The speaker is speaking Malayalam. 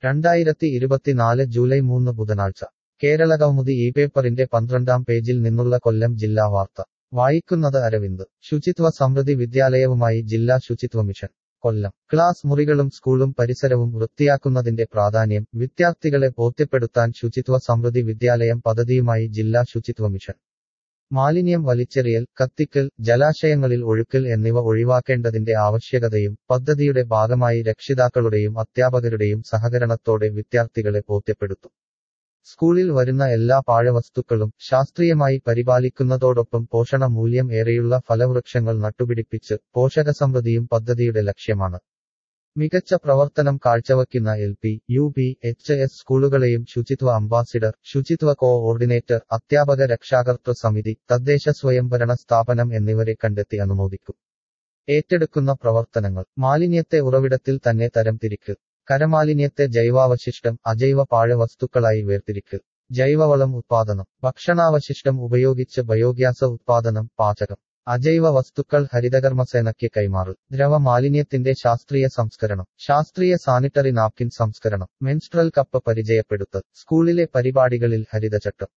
രണ്ടായിരത്തി ഇരുപത്തിനാല് ജൂലൈ മൂന്ന് ബുധനാഴ്ച കേരളകൗമുദി ഈ പേപ്പറിന്റെ പന്ത്രണ്ടാം പേജിൽ നിന്നുള്ള കൊല്ലം ജില്ലാ വാർത്ത വായിക്കുന്നത് അരവിന്ദ് ശുചിത്വ സമൃദ്ധി വിദ്യാലയവുമായി ജില്ലാ ശുചിത്വ മിഷൻ കൊല്ലം ക്ലാസ് മുറികളും സ്കൂളും പരിസരവും വൃത്തിയാക്കുന്നതിന്റെ പ്രാധാന്യം വിദ്യാർത്ഥികളെ ബോധ്യപ്പെടുത്താൻ ശുചിത്വ സമൃദ്ധി വിദ്യാലയം പദ്ധതിയുമായി ജില്ലാ ശുചിത്വ മിഷൻ മാലിന്യം വലിച്ചെറിയൽ കത്തിക്കൽ ജലാശയങ്ങളിൽ ഒഴുക്കൽ എന്നിവ ഒഴിവാക്കേണ്ടതിന്റെ ആവശ്യകതയും പദ്ധതിയുടെ ഭാഗമായി രക്ഷിതാക്കളുടെയും അധ്യാപകരുടെയും സഹകരണത്തോടെ വിദ്യാർത്ഥികളെ ബോധ്യപ്പെടുത്തും സ്കൂളിൽ വരുന്ന എല്ലാ പാഴവസ്തുക്കളും ശാസ്ത്രീയമായി പരിപാലിക്കുന്നതോടൊപ്പം പോഷണ മൂല്യം ഏറെയുള്ള ഫലവൃക്ഷങ്ങൾ നട്ടുപിടിപ്പിച്ച് പോഷകസമൃദ്ധിയും പദ്ധതിയുടെ ലക്ഷ്യമാണ് മികച്ച പ്രവർത്തനം കാഴ്ചവയ്ക്കുന്ന L P U P H S സ്കൂളുകളെയും ശുചിത്വ അംബാസിഡർ ശുചിത്വ കോഓർഡിനേറ്റർ അധ്യാപക രക്ഷാകർതൃ സമിതി തദ്ദേശ സ്വയംഭരണ സ്ഥാപനം എന്നിവരെ കണ്ടെത്തി അനുമോദിക്കും ഏറ്റെടുക്കുന്ന പ്രവർത്തനങ്ങൾ മാലിന്യത്തെ ഉറവിടത്തിൽ തന്നെ തരംതിരിക്ക് കരമാലിന്യത്തെ ജൈവാവശിഷ്ടം അജൈവ പാഴവസ്തുക്കളായി വേർതിരിക്കൽ ജൈവവളം ഉത്പാദനം ഭക്ഷണാവശിഷ്ടം ഉപയോഗിച്ച് ബയോഗ്യാസ് ഉത്പാദനം പാചകം അജൈവ വസ്തുക്കൾ ഹരിതകർമ്മസേനയ്ക്ക് കൈമാറൽ ദ്രവ മാലിന്യത്തിന്റെ ശാസ്ത്രീയ സംസ്കരണം ശാസ്ത്രീയ സാനിറ്ററി നാപ്കിൻ സംസ്കരണം മെൻസ്ട്രൽ കപ്പ് പരിചയപ്പെടുത്തൽ സ്കൂളിലെ പരിപാടികളിൽ ഹരിതചട്ടം